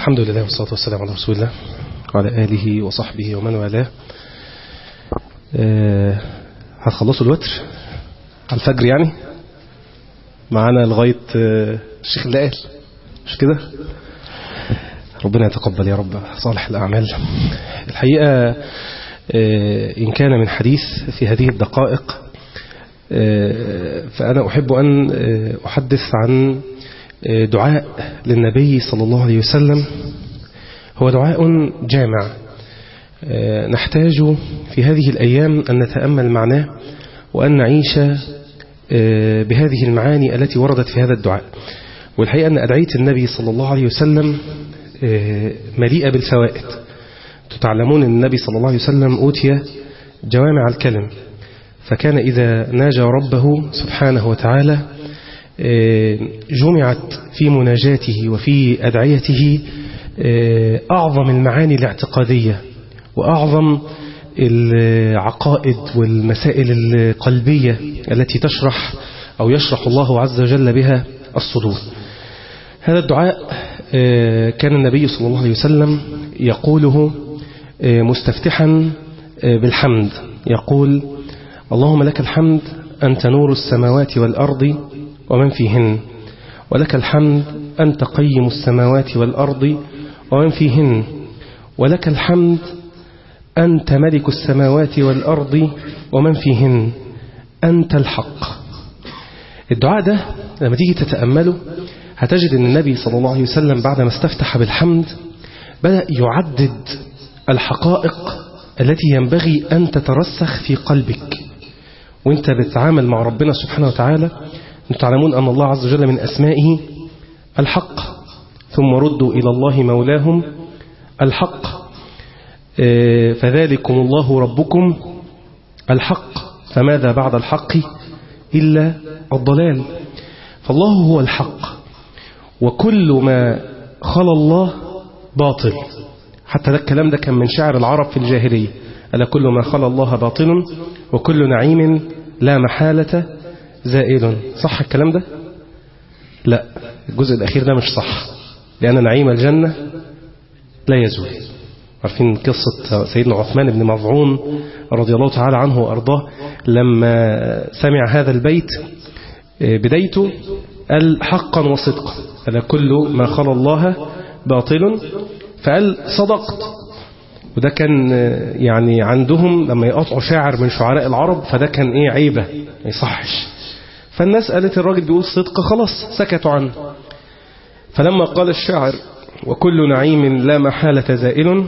الحمد لله والصلاة والسلام على رسول الله وعلى آله وصحبه ومن والاه أه هتخلصوا الوتر على الفجر يعني معانا لغاية أه الشيخ اللي قال مش كده ربنا يتقبل يا رب صالح الأعمال الحقيقة أه إن كان من حديث في هذه الدقائق فأنا أحب أن أحدث عن دعاء للنبي صلى الله عليه وسلم هو دعاء جامع نحتاج في هذه الأيام أن نتأمل معناه وأن نعيش بهذه المعاني التي وردت في هذا الدعاء والحقيقة أن أدعية النبي صلى الله عليه وسلم مليئة بالفوائد تعلمون أن النبي صلى الله عليه وسلم أوتي جوامع الكلم فكان إذا ناجى ربه سبحانه وتعالى جمعت في مناجاته وفي أدعيته أعظم المعاني الاعتقادية وأعظم العقائد والمسائل القلبية التي تشرح أو يشرح الله عز وجل بها الصدور هذا الدعاء كان النبي صلى الله عليه وسلم يقوله مستفتحا بالحمد يقول اللهم لك الحمد أنت نور السماوات والأرض ومن فيهن ولك الحمد أنت قيم السماوات والأرض ومن فيهن ولك الحمد أنت ملك السماوات والأرض ومن فيهن أنت الحق الدعاء ده لما تيجي تتأمله هتجد أن النبي صلى الله عليه وسلم بعدما استفتح بالحمد بدأ يعدد الحقائق التي ينبغي أن تترسخ في قلبك وانت بتتعامل مع ربنا سبحانه وتعالى تعلمون أن الله عز وجل من أسمائه الحق ثم ردوا إلى الله مولاهم الحق فذلكم الله ربكم الحق فماذا بعد الحق إلا الضلال فالله هو الحق وكل ما خلى الله باطل حتى ده الكلام ده كان من شعر العرب في الجاهلية ألا كل ما خلى الله باطل وكل نعيم لا محالة زائل صح الكلام ده لا الجزء الأخير ده مش صح لأن نعيم الجنة لا يزول عارفين قصة سيدنا عثمان بن مظعون رضي الله تعالى عنه وأرضاه لما سمع هذا البيت بدايته قال حقا وصدقا ألا كل ما خلى الله باطل فقال صدقت وده كان يعني عندهم لما يقطعوا شاعر من شعراء العرب فده كان ايه عيبة ما يصحش فالناس قالت الراجل بيقول صدق خلاص سكتوا عنه فلما قال الشاعر وكل نعيم لا محالة زائل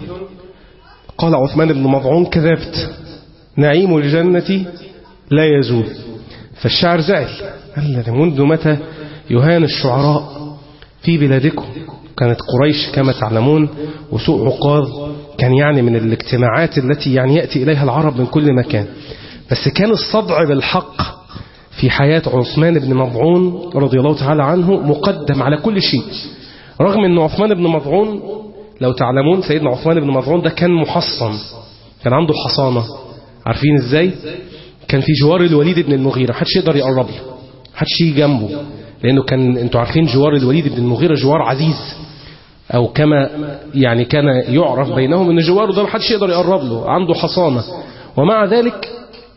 قال عثمان بن مضعون كذبت نعيم الجنة لا يزول فالشاعر زعل قال منذ متى يهان الشعراء في بلادكم كانت قريش كما تعلمون وسوء عقاظ كان يعني من الاجتماعات التي يعني يأتي إليها العرب من كل مكان بس كان الصدع بالحق في حياة عثمان بن مضعون رضي الله تعالى عنه مقدم على كل شيء رغم أن عثمان بن مضعون لو تعلمون سيدنا عثمان بن مضعون ده كان محصن كان عنده حصانة عارفين ازاي كان في جوار الوليد بن المغيرة حدش يقدر يقرب له حدش يجي جنبه لأنه كان انتوا عارفين جوار الوليد بن المغيرة جوار عزيز أو كما يعني كان يعرف بينهم أن جواره ده محدش يقدر يقرب له عنده حصانة ومع ذلك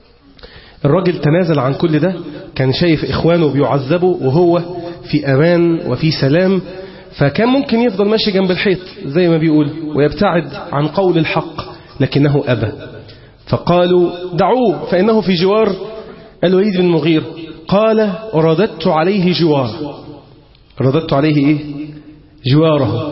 الراجل تنازل عن كل ده كان شايف إخوانه بيعذبوا وهو في أمان وفي سلام فكان ممكن يفضل ماشي جنب الحيط زي ما بيقول ويبتعد عن قول الحق لكنه أبى فقالوا دعوه فإنه في جوار الوليد بن المغير قال رددت عليه جوار رددت عليه إيه جواره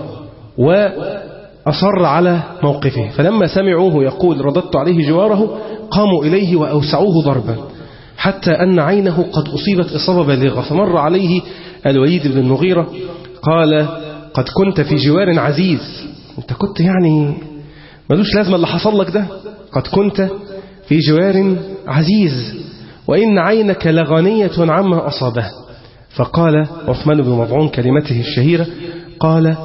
وأصر على موقفه فلما سمعوه يقول رددت عليه جواره قاموا إليه وأوسعوه ضربا حتى أن عينه قد أصيبت إصابة بالغة فمر عليه الوليد بن المغيرة قال قد كنت في جوار عزيز انت كنت يعني ملوش لازمة اللي حصل لك ده قد كنت في جوار عزيز وإن عينك لغنية عما أصابه فقال عثمان بن مضعون كلمته الشهيرة قال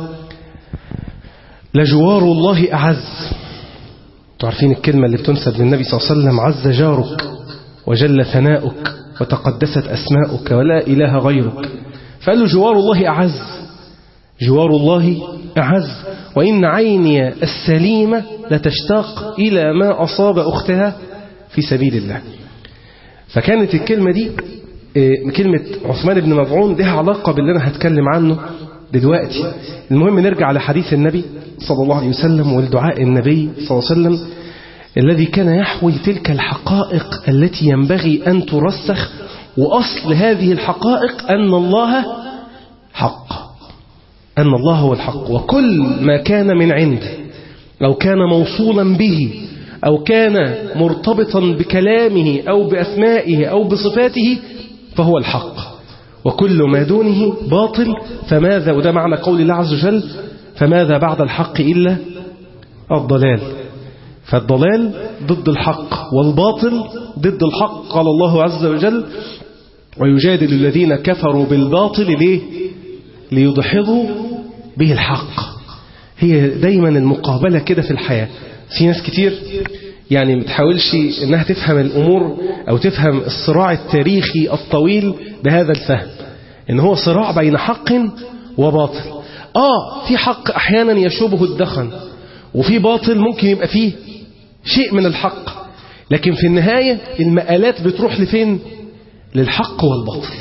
لجوار الله أعز تعرفين الكلمة اللي بتنسب للنبي صلى الله عليه وسلم عز جارك وجل ثناؤك وتقدست أسماؤك ولا إله غيرك فقال له جوار الله أعز جوار الله أعز وإن عيني السليمة لتشتاق إلى ما أصاب أختها في سبيل الله فكانت الكلمة دي كلمة عثمان بن مضعون لها علاقة باللي أنا هتكلم عنه دلوقتي المهم نرجع لحديث النبي صلى الله عليه وسلم والدعاء النبي صلى الله عليه وسلم الذي كان يحوي تلك الحقائق التي ينبغي أن ترسخ وأصل هذه الحقائق أن الله حق أن الله هو الحق وكل ما كان من عنده أو كان موصولا به أو كان مرتبطا بكلامه أو بأسمائه أو بصفاته فهو الحق وكل ما دونه باطل فماذا وده معنى قول الله عز وجل فماذا بعد الحق إلا الضلال فالضلال ضد الحق والباطل ضد الحق قال الله عز وجل ويجادل الذين كفروا بالباطل ليه ليدحضوا به الحق هي دايما المقابلة كده في الحياة في ناس كتير يعني ما تحاولش انها تفهم الامور او تفهم الصراع التاريخي الطويل بهذا الفهم ان هو صراع بين حق وباطل اه في حق احيانا يشوبه الدخن وفي باطل ممكن يبقى فيه شيء من الحق لكن في النهاية المآلات بتروح لفين للحق والباطل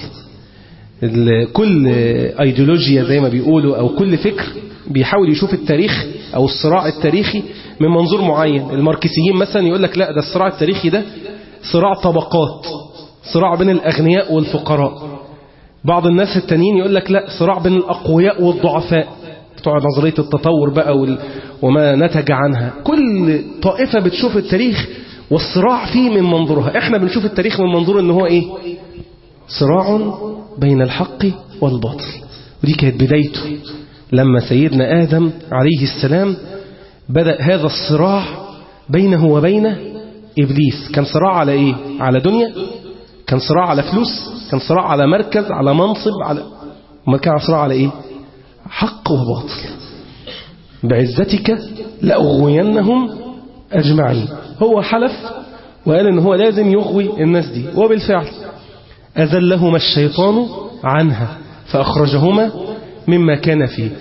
كل ايديولوجيا زي ما بيقولوا او كل فكر بيحاول يشوف التاريخ او الصراع التاريخي من منظور معين الماركسيين مثلا يقول لك لا ده الصراع التاريخي ده صراع طبقات صراع بين الاغنياء والفقراء بعض الناس التانيين يقول لك لا صراع بين الاقوياء والضعفاء بتوع نظريه التطور بقى وما نتج عنها كل طائفه بتشوف التاريخ والصراع فيه من منظورها احنا بنشوف التاريخ من منظور ان هو ايه صراع بين الحق والباطل ودي كانت بدايته لما سيدنا آدم عليه السلام بدأ هذا الصراع بينه وبين إبليس كان صراع على إيه؟ على دنيا كان صراع على فلوس كان صراع على مركز على منصب على ما كان صراع على إيه حق وباطل بعزتك لأغوينهم أجمعين هو حلف وقال إن هو لازم يغوي الناس دي وبالفعل أذلهما الشيطان عنها فأخرجهما مما كان فيه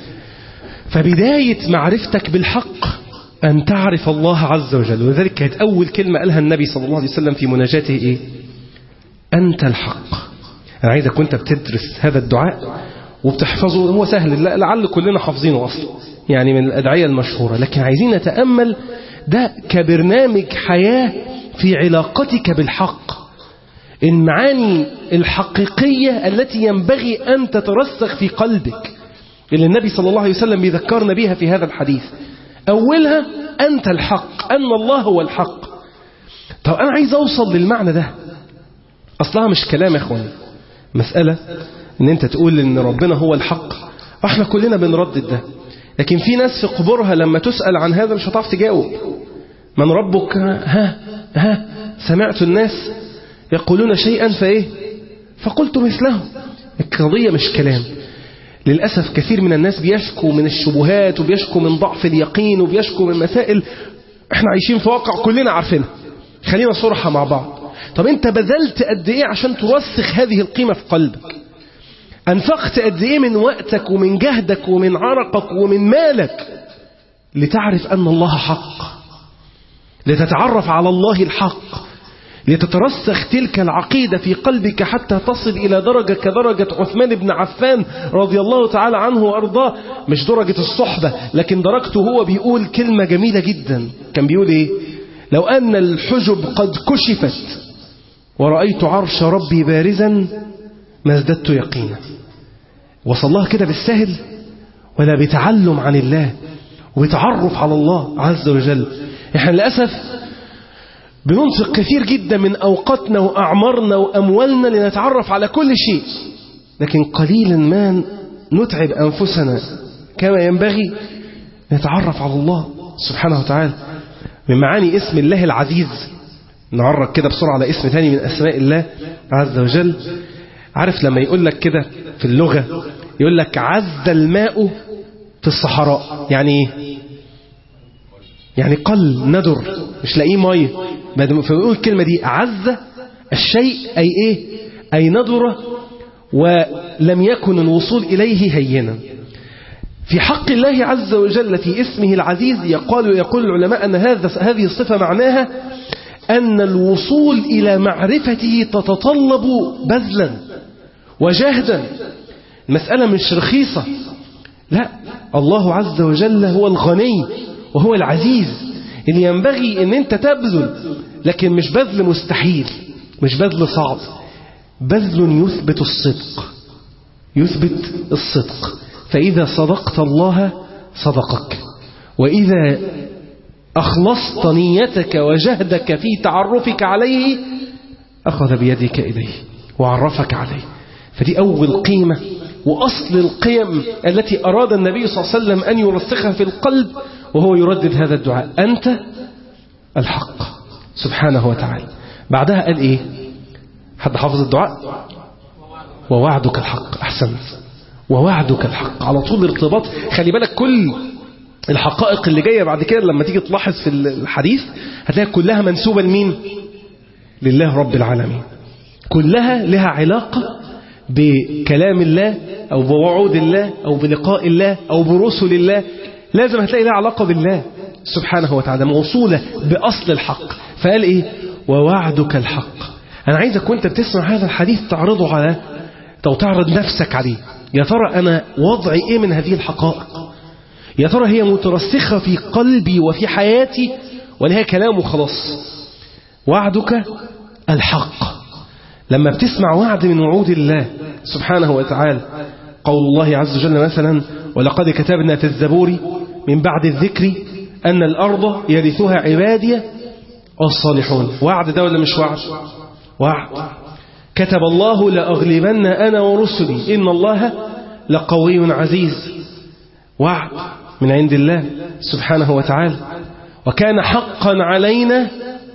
فبداية معرفتك بالحق أن تعرف الله عز وجل وذلك كانت أول كلمة قالها النبي صلى الله عليه وسلم في مناجاته إيه أنت الحق أنا عايزك وأنت بتدرس هذا الدعاء وبتحفظه هو سهل لعل كلنا حافظينه أصلا يعني من الأدعية المشهورة لكن عايزين نتأمل ده كبرنامج حياة في علاقتك بالحق المعاني الحقيقية التي ينبغي أن تترسخ في قلبك اللي النبي صلى الله عليه وسلم بيذكرنا بها في هذا الحديث أولها أنت الحق أن الله هو الحق طب أنا عايز أوصل للمعنى ده أصلها مش كلام يا أخواني مسألة أن أنت تقول أن ربنا هو الحق احنا كلنا بنردد ده لكن في ناس في قبورها لما تسأل عن هذا مش هتعرف تجاوب من ربك ها ها سمعت الناس يقولون شيئا فإيه فقلت مثله القضية مش كلام للأسف كثير من الناس بيشكوا من الشبهات وبيشكوا من ضعف اليقين وبيشكوا من مسائل احنا عايشين في واقع كلنا عارفينها خلينا صرحة مع بعض طب انت بذلت قد ايه عشان ترسخ هذه القيمة في قلبك انفقت قد ايه من وقتك ومن جهدك ومن عرقك ومن مالك لتعرف ان الله حق لتتعرف على الله الحق لتترسخ تلك العقيدة في قلبك حتى تصل إلى درجة كدرجة عثمان بن عفان رضي الله تعالى عنه وأرضاه مش درجة الصحبة لكن درجته هو بيقول كلمة جميلة جدا كان بيقول إيه لو أن الحجب قد كشفت ورأيت عرش ربي بارزا ما ازددت يقينا وصلها كده بالسهل ولا بتعلم عن الله وبتعرف على الله عز وجل احنا للأسف بننفق كثير جدا من أوقاتنا وأعمارنا وأموالنا لنتعرف على كل شيء لكن قليلا ما نتعب أنفسنا كما ينبغي نتعرف على الله سبحانه وتعالى من معاني اسم الله العزيز نعرف كده بسرعة على اسم ثاني من أسماء الله عز وجل عارف لما يقول لك كده في اللغة يقول لك عز الماء في الصحراء يعني ايه يعني قل ندر مش لاقيه ميه فيقول الكلمة دي عز الشيء أي إيه أي ندر ولم يكن الوصول إليه هينا في حق الله عز وجل في اسمه العزيز يقال يقول العلماء أن هذا هذه الصفة معناها أن الوصول إلى معرفته تتطلب بذلا وجهدا المسألة مش رخيصة لا الله عز وجل هو الغني وهو العزيز اللي ينبغي ان انت تبذل لكن مش بذل مستحيل مش بذل صعب بذل يثبت الصدق يثبت الصدق فإذا صدقت الله صدقك وإذا أخلصت نيتك وجهدك في تعرفك عليه أخذ بيدك إليه وعرفك عليه فدي أول قيمة وأصل القيم التي أراد النبي صلى الله عليه وسلم أن يرسخها في القلب وهو يردد هذا الدعاء أنت الحق سبحانه وتعالى بعدها قال إيه حد حافظ الدعاء ووعدك الحق أحسنت ووعدك الحق على طول ارتباط خلي بالك كل الحقائق اللي جاية بعد كده لما تيجي تلاحظ في الحديث هتلاقي كلها منسوبة لمين لله رب العالمين كلها لها علاقة بكلام الله أو بوعود الله أو بلقاء الله أو برسل الله لازم هتلاقي لها علاقة بالله سبحانه وتعالى موصولة بأصل الحق فقال إيه ووعدك الحق أنا عايزك وانت بتسمع هذا الحديث تعرضه على أو تعرض نفسك عليه يا ترى أنا وضعي إيه من هذه الحقائق يا ترى هي مترسخة في قلبي وفي حياتي ولا هي كلام وخلاص وعدك الحق لما بتسمع وعد من وعود الله سبحانه وتعالى قول الله عز وجل مثلا ولقد كتبنا في الزبور من بعد الذكر أن الأرض يرثها عبادي الصالحون وعد ده ولا مش وعد وعد كتب الله لأغلبن أنا ورسلي إن الله لقوي عزيز وعد من عند الله سبحانه وتعالى وكان حقا علينا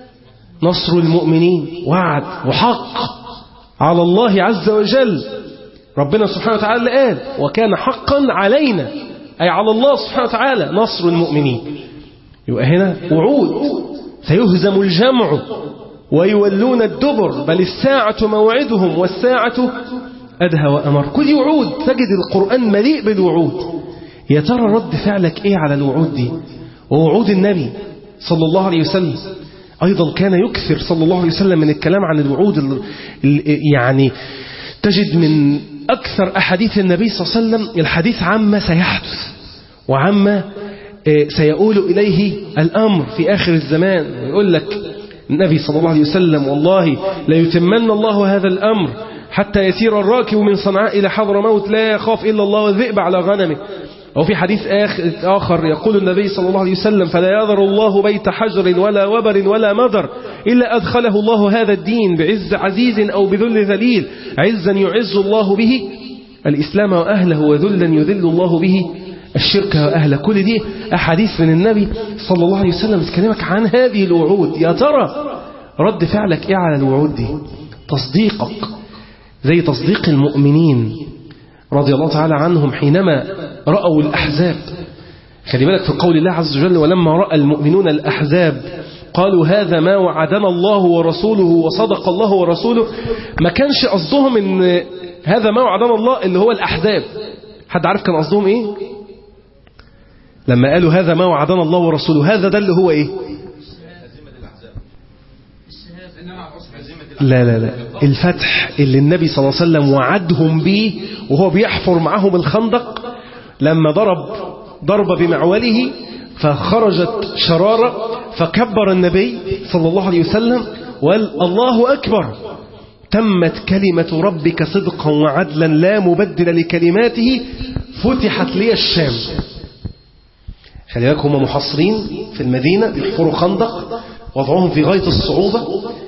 نصر المؤمنين وعد وحق على الله عز وجل ربنا سبحانه وتعالى قال وكان حقا علينا أي على الله سبحانه وتعالى نصر المؤمنين يبقى هنا وعود سيهزم الجمع ويولون الدبر بل الساعة موعدهم والساعة أدهى وأمر كل وعود تجد القرآن مليء بالوعود يا ترى رد فعلك إيه على الوعود دي ووعود النبي صلى الله عليه وسلم أيضا كان يكثر صلى الله عليه وسلم من الكلام عن الوعود يعني تجد من أكثر أحاديث النبي صلى الله عليه وسلم الحديث عما سيحدث وعما سيؤول إليه الأمر في آخر الزمان ويقول لك النبي صلى الله عليه وسلم والله ليتمن الله هذا الأمر حتى يسير الراكب من صنعاء إلى حضر موت لا يخاف إلا الله والذئب على غنمه أو في حديث آخر يقول النبي صلى الله عليه وسلم فلا يذر الله بيت حجر ولا وبر ولا مدر إلا أدخله الله هذا الدين بعز عزيز أو بذل ذليل عزا يعز الله به الإسلام وأهله وذلا يذل الله به الشرك وأهله كل دي أحاديث من النبي صلى الله عليه وسلم تكلمك عن هذه الوعود يا ترى رد فعلك إيه على الوعود دي تصديقك زي تصديق المؤمنين رضي الله تعالى عنهم حينما رأوا الأحزاب خلي بالك في قول الله عز وجل ولما رأى المؤمنون الأحزاب قالوا هذا ما وعدنا الله ورسوله وصدق الله ورسوله ما كانش قصدهم ان هذا ما وعدنا الله اللي هو الأحزاب حد عارف كان قصدهم ايه لما قالوا هذا ما وعدنا الله ورسوله هذا ده اللي هو ايه لا لا لا الفتح اللي النبي صلى الله عليه وسلم وعدهم به وهو بيحفر معهم الخندق لما ضرب ضرب بمعوله فخرجت شرارة فكبر النبي صلى الله عليه وسلم وقال الله أكبر تمت كلمة ربك صدقا وعدلا لا مبدل لكلماته فتحت لي الشام خلي بالك هم محاصرين في المدينة بيحفروا خندق وضعهم في غاية الصعوبة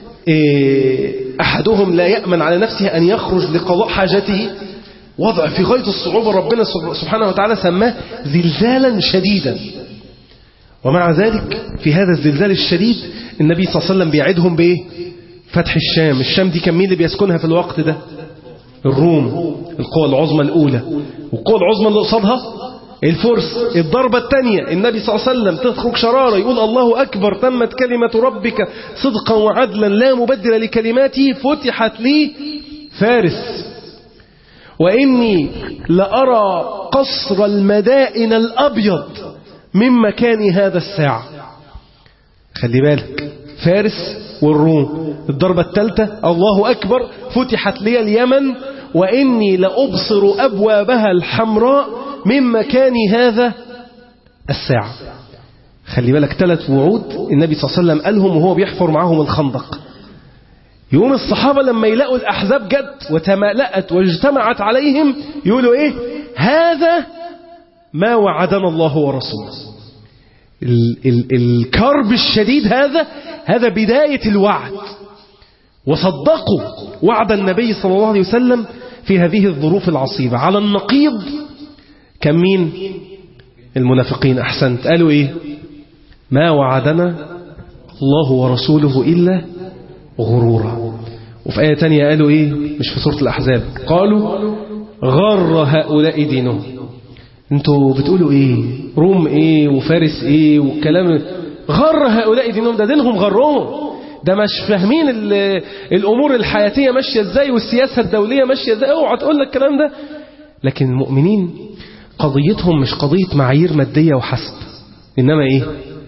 أحدهم لا يأمن على نفسه أن يخرج لقضاء حاجته وضع في غاية الصعوبة ربنا سبحانه وتعالى سماه زلزالا شديدا ومع ذلك في هذا الزلزال الشديد النبي صلى الله عليه وسلم بيعدهم بإيه فتح الشام الشام دي كان مين اللي بيسكنها في الوقت ده الروم القوى العظمى الأولى والقوى العظمى اللي قصادها الفرس الضربة الثانية النبي صلى الله عليه وسلم تخرج شرارة يقول الله أكبر تمت كلمة ربك صدقا وعدلا لا مبدل لكلماته فتحت لي فارس وإني لأرى قصر المدائن الأبيض من مكان هذا الساعة خلي بالك فارس والروم الضربة الثالثة الله أكبر فتحت لي اليمن وإني لأبصر أبوابها الحمراء من مكان هذا الساعة خلي بالك ثلاث وعود النبي صلى الله عليه وسلم قالهم وهو بيحفر معهم الخندق يوم الصحابة لما يلاقوا الأحزاب جت وتملأت واجتمعت عليهم يقولوا إيه هذا ما وعدنا الله ورسوله ال ال الكرب الشديد هذا هذا بداية الوعد وصدقوا وعد النبي صلى الله عليه وسلم في هذه الظروف العصيبة على النقيض كان مين المنافقين أحسنت قالوا إيه ما وعدنا الله ورسوله إلا غرورا وفي آية تانية قالوا إيه مش في سورة الأحزاب قالوا غر هؤلاء دينهم انتوا بتقولوا ايه روم ايه وفارس ايه والكلام غر هؤلاء دينهم ده دينهم غرهم ده مش فاهمين الامور الحياتيه ماشيه ازاي والسياسه الدوليه ماشيه ازاي اوعى تقول لك الكلام ده لكن المؤمنين قضيتهم مش قضيه معايير ماديه وحسب انما ايه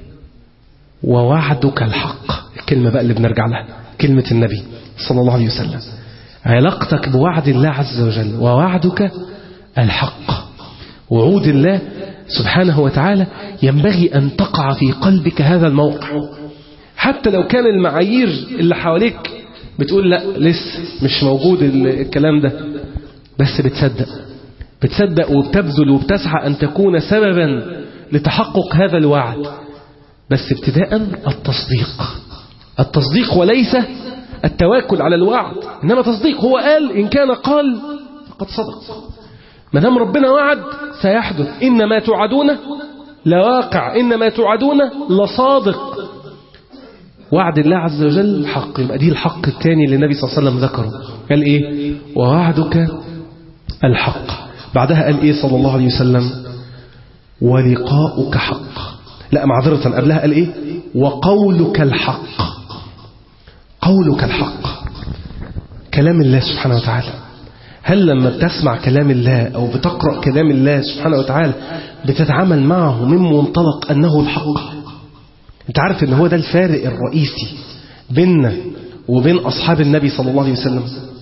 ووعدك الحق الكلمه بقى اللي بنرجع لها كلمه النبي صلى الله عليه وسلم علاقتك بوعد الله عز وجل ووعدك الحق وعود الله سبحانه وتعالى ينبغي أن تقع في قلبك هذا الموقع حتى لو كان المعايير اللي حواليك بتقول لا لسه مش موجود الكلام ده بس بتصدق بتصدق وبتبذل وبتسعى أن تكون سببا لتحقق هذا الوعد بس ابتداء التصديق التصديق وليس التواكل على الوعد إنما تصديق هو قال إن كان قال فقد صدق ما دام ربنا وعد سيحدث إن ما توعدون لواقع إن ما توعدون لصادق وعد الله عز وجل حق يبقى دي الحق الثاني اللي النبي صلى الله عليه وسلم ذكره قال إيه ووعدك الحق بعدها قال إيه صلى الله عليه وسلم ولقاؤك حق لا معذرة قبلها قال إيه وقولك الحق قولك الحق كلام الله سبحانه وتعالى هل لما بتسمع كلام الله أو بتقرأ كلام الله سبحانه وتعالى بتتعامل معه من منطلق أنه الحق انت عارف ان هو ده الفارق الرئيسي بيننا وبين أصحاب النبي صلى الله عليه وسلم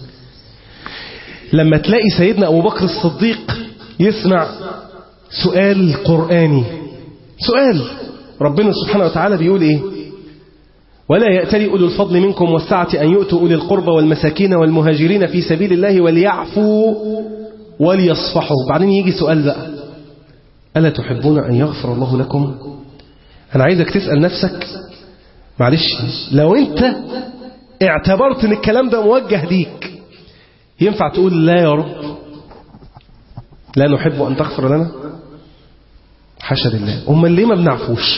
لما تلاقي سيدنا أبو بكر الصديق يسمع سؤال قرآني سؤال ربنا سبحانه وتعالى بيقول إيه ولا يأتلي أولو الفضل منكم والسعة أن يؤتوا أولي القربى والمساكين والمهاجرين في سبيل الله وليعفوا وليصفحوا بعدين يجي سؤال بقى ألا تحبون أن يغفر الله لكم أنا عايزك تسأل نفسك معلش لو أنت اعتبرت أن الكلام ده موجه ليك ينفع تقول لا يا رب لا نحب أن تغفر لنا حاشا لله أمال ليه ما بنعفوش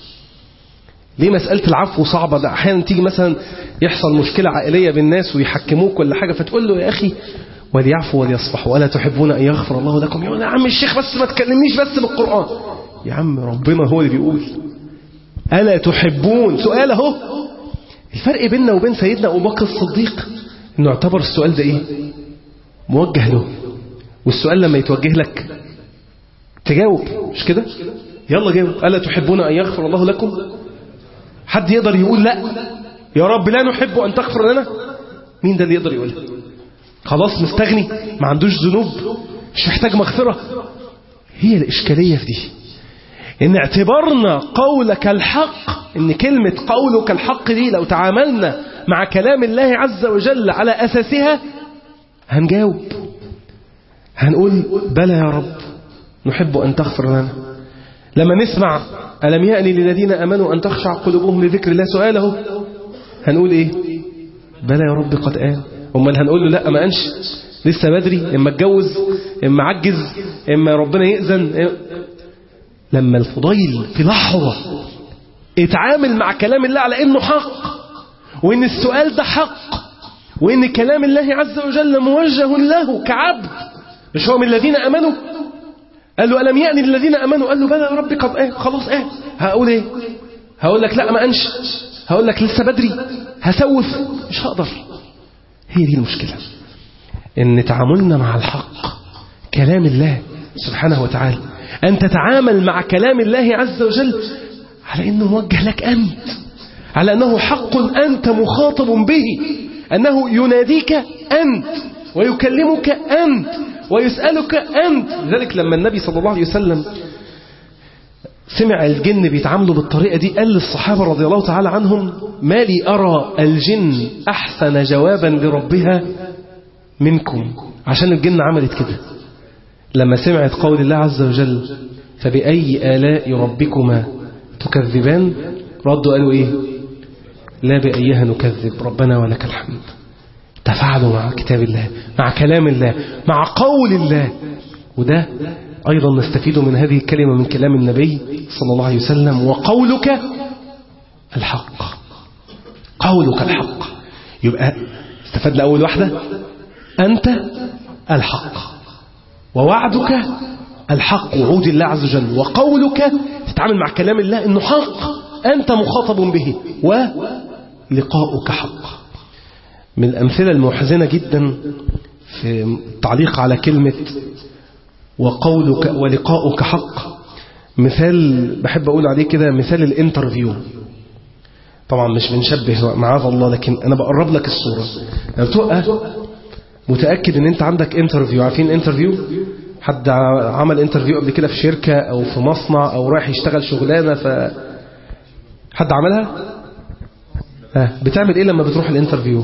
ليه مسألة العفو صعبة ده أحيانا تيجي مثلا يحصل مشكلة عائلية بالناس ويحكموك ولا حاجة فتقول له يا أخي وليعفوا وليصفحوا ولا تحبون أن يغفر الله لكم يقول يا عم الشيخ بس ما تكلمنيش بس بالقرآن يا عم ربنا هو اللي بيقول ألا تحبون سؤال اهو الفرق بيننا وبين سيدنا أبو بكر الصديق إنه اعتبر السؤال ده إيه موجه له والسؤال لما يتوجه لك تجاوب مش كده يلا جاوب ألا تحبون أن يغفر الله لكم حد يقدر يقول لا يا رب لا نحب أن تغفر لنا مين ده اللي يقدر يقولها خلاص مستغني ما عندوش ذنوب مش محتاج مغفرة هي الإشكالية في دي إن اعتبرنا قولك الحق إن كلمة قولك الحق دي لو تعاملنا مع كلام الله عز وجل على أساسها هنجاوب هنقول بلى يا رب نحب أن تغفر لنا لما نسمع ألم يأني للذين أمنوا أن تخشع قلوبهم لذكر الله سؤاله هنقول إيه بلى يا رب قد آن أمال هنقول له لا ما أنش لسه بدري إما اتجوز إما عجز إما ربنا يأذن لما الفضيل في لحظة اتعامل مع كلام الله على إنه حق وإن السؤال ده حق وإن كلام الله عز وجل موجه له كعبد مش هو من الذين أمنوا قال له ألم يأني للذين أمنوا قال له بلى يا رب قد ايه خلاص ايه هقول ايه هقول لك لا ما أنش هقول لك لسه بدري هسوف مش هقدر هي دي المشكلة ان تعاملنا مع الحق كلام الله سبحانه وتعالى أن تتعامل مع كلام الله عز وجل على أنه موجه لك أنت على أنه حق أنت مخاطب به أنه يناديك أنت ويكلمك أنت ويسألك أنت لذلك لما النبي صلى الله عليه وسلم سمع الجن بيتعاملوا بالطريقة دي قال للصحابة رضي الله تعالى عنهم ما لي أرى الجن أحسن جوابا لربها منكم عشان الجن عملت كده لما سمعت قول الله عز وجل فبأي آلاء ربكما تكذبان ردوا قالوا إيه لا بأيها نكذب ربنا ولك الحمد تفاعلوا مع كتاب الله مع كلام الله مع قول الله وده أيضا نستفيد من هذه الكلمة من كلام النبي صلى الله عليه وسلم وقولك الحق قولك الحق يبقى استفدنا أول واحدة أنت الحق ووعدك الحق وعود الله عز وجل وقولك تتعامل مع كلام الله انه حق انت مخاطب به ولقاؤك حق من الامثله المحزنه جدا في التعليق على كلمه وقولك ولقاؤك حق مثال بحب اقول عليه كده مثال الانترفيو طبعا مش بنشبه معاذ الله لكن انا بقرب لك الصوره لو تبقى متأكد ان انت عندك انترفيو عارفين انترفيو حد عمل انترفيو قبل كده في شركة او في مصنع او رايح يشتغل شغلانة ف حد عملها ها بتعمل ايه لما بتروح الانترفيو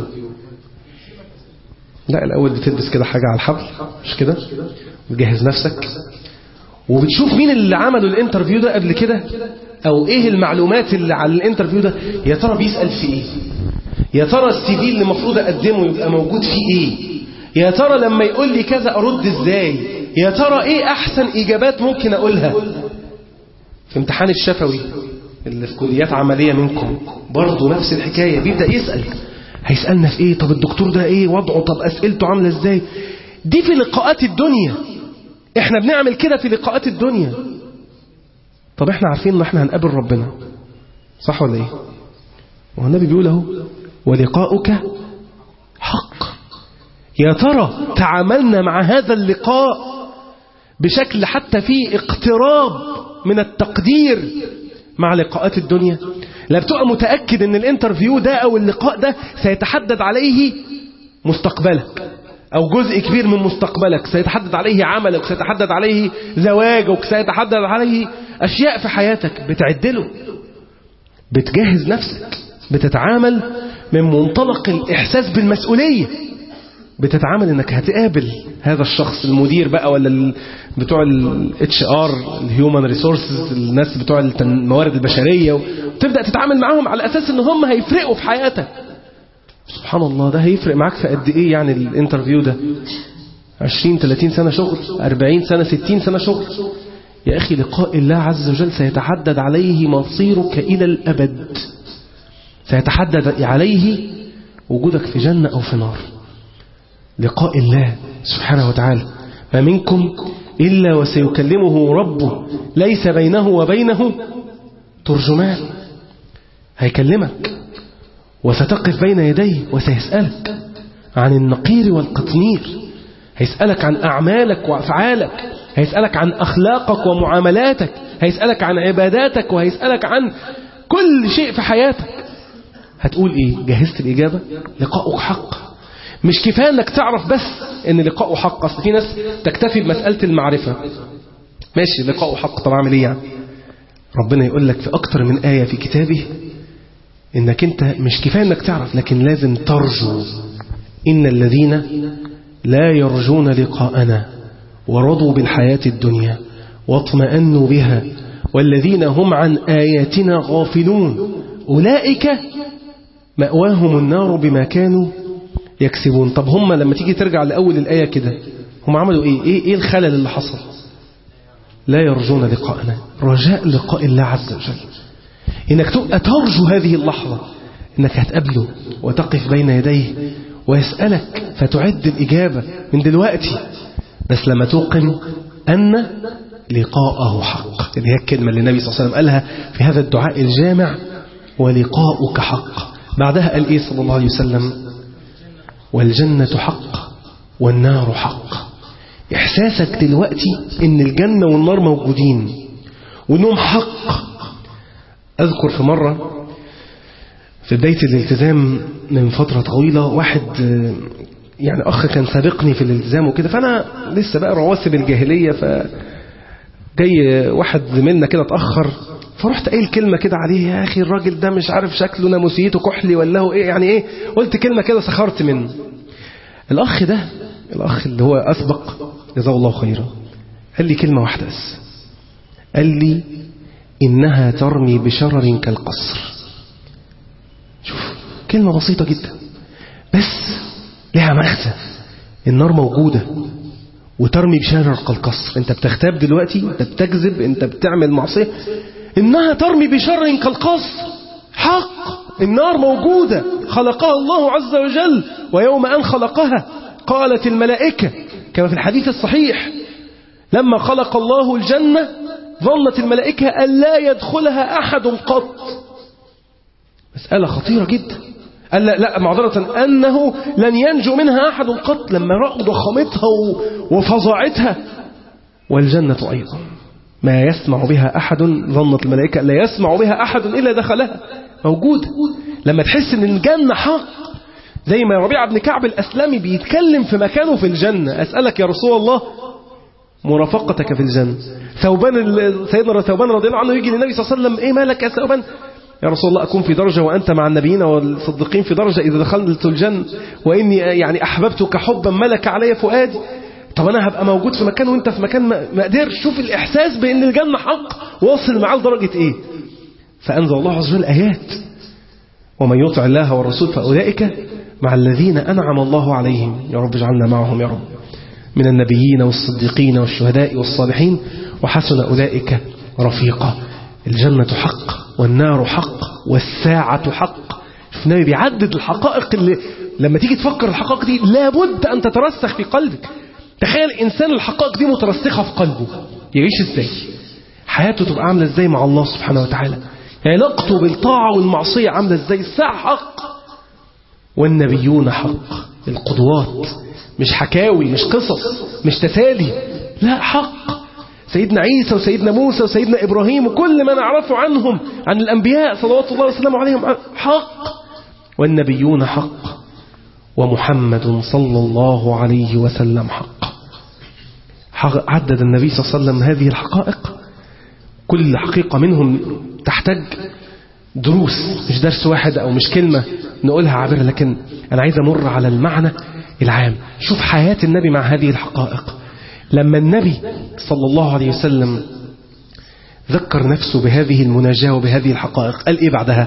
لا الاول بتلبس كده حاجة على الحبل مش كده وتجهز نفسك وبتشوف مين اللي عملوا الانترفيو ده قبل كده او ايه المعلومات اللي على الانترفيو ده يا ترى بيسأل في ايه يا ترى السي في اللي المفروض اقدمه يبقى موجود فيه ايه يا ترى لما يقول لي كذا أرد إزاي يا ترى إيه أحسن إجابات ممكن أقولها في امتحان الشفوي اللي في كليات عملية منكم برضه نفس الحكاية بيبدأ يسأل هيسألنا في إيه طب الدكتور ده إيه وضعه طب أسئلته عاملة إزاي دي في لقاءات الدنيا إحنا بنعمل كده في لقاءات الدنيا طب إحنا عارفين إن إحنا هنقابل ربنا صح ولا إيه وهو النبي بيقول أهو ولقاؤك حق يا ترى تعاملنا مع هذا اللقاء بشكل حتى فيه اقتراب من التقدير مع لقاءات الدنيا لا بتبقى متأكد ان الانترفيو ده او اللقاء ده سيتحدد عليه مستقبلك او جزء كبير من مستقبلك سيتحدد عليه عملك سيتحدد عليه زواجك سيتحدد عليه اشياء في حياتك بتعدله بتجهز نفسك بتتعامل من منطلق الاحساس بالمسؤوليه بتتعامل انك هتقابل هذا الشخص المدير بقى ولا ال... بتوع الاتش ار الهيومن ريسورسز الناس بتوع الموارد البشريه وتبدا تتعامل معاهم على اساس ان هم هيفرقوا في حياتك سبحان الله ده هيفرق معاك في قد ايه يعني الانترفيو ده 20 30 سنه شغل 40 سنه 60 سنه شغل يا اخي لقاء الله عز وجل سيتحدد عليه مصيرك الى الابد سيتحدد عليه وجودك في جنه او في نار لقاء الله سبحانه وتعالى ما منكم إلا وسيكلمه ربه ليس بينه وبينه ترجمان هيكلمك وستقف بين يديه وسيسألك عن النقير والقطمير هيسألك عن أعمالك وأفعالك هيسألك عن أخلاقك ومعاملاتك هيسألك عن عباداتك وهيسألك عن كل شيء في حياتك هتقول إيه جهزت الإجابة لقاؤك حق مش كفاية انك تعرف بس ان لقاؤه حق اصل في ناس تكتفي بمسألة المعرفة ماشي لقاؤه حق طب اعمل ايه يعني ربنا يقول لك في اكتر من آية في كتابه انك انت مش كفاية انك تعرف لكن لازم ترجو ان الذين لا يرجون لقاءنا ورضوا بالحياة الدنيا واطمأنوا بها والذين هم عن آياتنا غافلون أولئك مأواهم النار بما كانوا يكسبون طب هم لما تيجي ترجع لأول الآية كده هم عملوا إيه إيه, إيه الخلل اللي حصل لا يرجون لقاءنا رجاء لقاء الله عز وجل إنك تبقى ترجو هذه اللحظة إنك هتقابله وتقف بين يديه ويسألك فتعد الإجابة من دلوقتي بس لما توقن أن لقاءه حق اللي هي الكلمة اللي النبي صلى الله عليه وسلم قالها في هذا الدعاء الجامع ولقاؤك حق بعدها قال إيه صلى الله عليه وسلم والجنة حق والنار حق إحساسك دلوقتي إن الجنة والنار موجودين وإنهم حق أذكر في مرة في بداية الالتزام من فترة طويلة واحد يعني أخ كان سابقني في الالتزام وكده فأنا لسه بقى رواسب الجاهلية ف جاي واحد زميلنا كده اتأخر فرحت قايل كلمة كده عليه يا أخي الراجل ده مش عارف شكله ناموسيته كحلي ولا هو إيه يعني إيه قلت كلمة كده سخرت منه الأخ ده الأخ اللي هو أسبق جزاه الله خيرا قال لي كلمة واحدة بس قال لي إنها ترمي بشرر كالقصر شوف كلمة بسيطة جدا بس لها مغزى النار موجودة وترمي بشرر كالقصر انت بتغتاب دلوقتي انت بتكذب انت بتعمل معصية انها ترمي بشر كالقصر حق النار موجودة خلقها الله عز وجل ويوم أن خلقها قالت الملائكة كما في الحديث الصحيح لما خلق الله الجنة ظنت الملائكة أن لا يدخلها أحد قط مسألة خطيرة جدا قال لا, لا معذرة أنه لن ينجو منها أحد قط لما رأوا ضخامتها وفظاعتها والجنة أيضا ما يسمع بها أحد ظنت الملائكة لا يسمع بها أحد إلا دخلها موجودة لما تحس أن الجنة حق زي ما ربيع بن كعب الأسلامي بيتكلم في مكانه في الجنة أسألك يا رسول الله مرافقتك في الجنة ثوبان سيدنا ثوبان رضي الله عنه يجي للنبي صلى الله عليه وسلم إيه مالك يا ثوبان يا رسول الله أكون في درجة وأنت مع النبيين والصديقين في درجة إذا دخلت الجنة وإني يعني أحببتك حبا ملك علي فؤادي طب أنا هبقى موجود في مكان وأنت في مكان ما قدرش شوف الإحساس بأن الجنة حق واصل معاه لدرجة إيه فأنزل الله عز وجل آيات ومن يطع الله والرسول فأولئك مع الذين أنعم الله عليهم يا رب اجعلنا معهم يا رب من النبيين والصديقين والشهداء والصالحين وحسن أولئك رفيقا الجنة حق والنار حق والساعة حق شوف النبي بيعدد الحقائق اللي لما تيجي تفكر الحقائق دي لابد أن تترسخ في قلبك تخيل إنسان الحقائق دي مترسخة في قلبه يعيش إزاي حياته تبقى عاملة إزاي مع الله سبحانه وتعالى علاقته بالطاعة والمعصية عاملة إزاي الساعة حق والنبيون حق القدوات مش حكاوي مش قصص مش تسالي لا حق سيدنا عيسى وسيدنا موسى وسيدنا إبراهيم وكل ما نعرفه عنهم عن الأنبياء صلوات الله وسلامه عليهم حق والنبيون حق ومحمد صلى الله عليه وسلم حق عدد النبي صلى الله عليه وسلم هذه الحقائق كل حقيقة منهم تحتاج دروس مش درس واحد أو مش كلمة نقولها عابرة لكن أنا عايز أمر على المعنى العام شوف حياة النبي مع هذه الحقائق لما النبي صلى الله عليه وسلم ذكر نفسه بهذه المناجاة وبهذه الحقائق قال إيه بعدها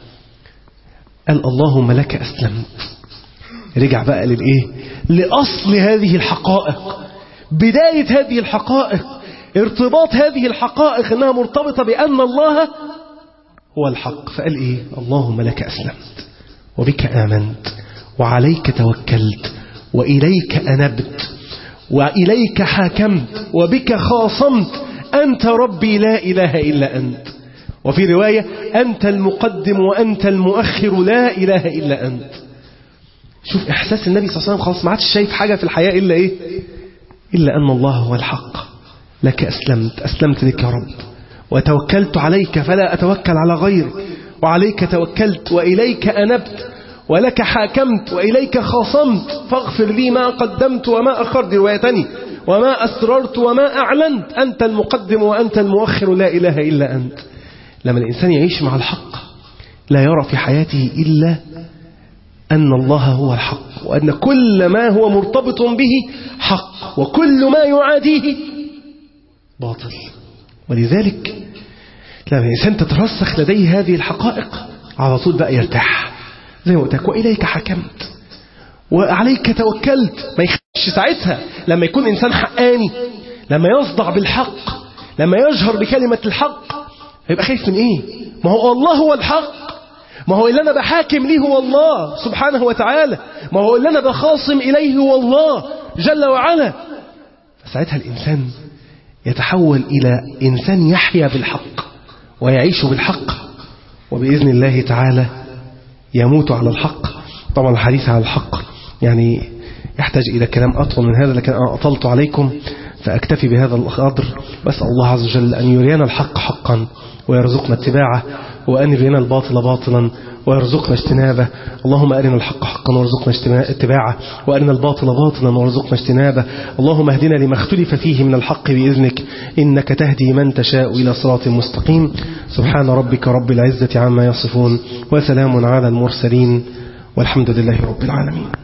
قال اللهم لك أسلمت رجع بقى للإيه لأصل هذه الحقائق بداية هذه الحقائق ارتباط هذه الحقائق انها مرتبطة بأن الله هو الحق فقال ايه اللهم لك أسلمت وبك آمنت وعليك توكلت وإليك أنبت وإليك حاكمت وبك خاصمت أنت ربي لا إله إلا أنت وفي رواية أنت المقدم وأنت المؤخر لا إله إلا أنت شوف إحساس النبي صلى الله عليه وسلم خلاص ما عادش شايف حاجة في الحياة إلا إيه إلا أن الله هو الحق لك أسلمت أسلمت لك يا رب وتوكلت عليك فلا أتوكل على غيرك وعليك توكلت وإليك أنبت ولك حاكمت وإليك خاصمت فاغفر لي ما قدمت وما أخرت روايتني وما أسررت وما أعلنت أنت المقدم وأنت المؤخر لا إله إلا أنت لما الإنسان يعيش مع الحق لا يرى في حياته إلا أن الله هو الحق وأن كل ما هو مرتبط به حق وكل ما يعاديه باطل ولذلك لما الإنسان تترسخ لديه هذه الحقائق على طول بقى يرتاح زي ما قلت لك وإليك حكمت وعليك توكلت ما يخش ساعتها لما يكون إنسان حقاني لما يصدع بالحق لما يجهر بكلمة الحق هيبقى خايف من إيه ما هو الله هو الحق ما هو اللي أنا بحاكم ليه هو الله سبحانه وتعالى ما هو اللي أنا بخاصم إليه هو الله جل وعلا فساعتها الإنسان يتحول إلى إنسان يحيا بالحق ويعيش بالحق وبإذن الله تعالى يموت على الحق طبعا الحديث على الحق يعني يحتاج إلى كلام أطول من هذا لكن أنا أطلت عليكم فأكتفي بهذا القدر وأسأل الله عز وجل أن يرينا الحق حقا ويرزقنا اتباعه وأن يرينا الباطل باطلا ويرزقنا اجتنابه اللهم أرنا الحق حقا وارزقنا اتباعه وأرنا الباطل باطلا وارزقنا اجتنابه اللهم اهدنا لما اختلف فيه من الحق بإذنك إنك تهدي من تشاء إلى صراط مستقيم سبحان ربك رب العزة عما يصفون وسلام على المرسلين والحمد لله رب العالمين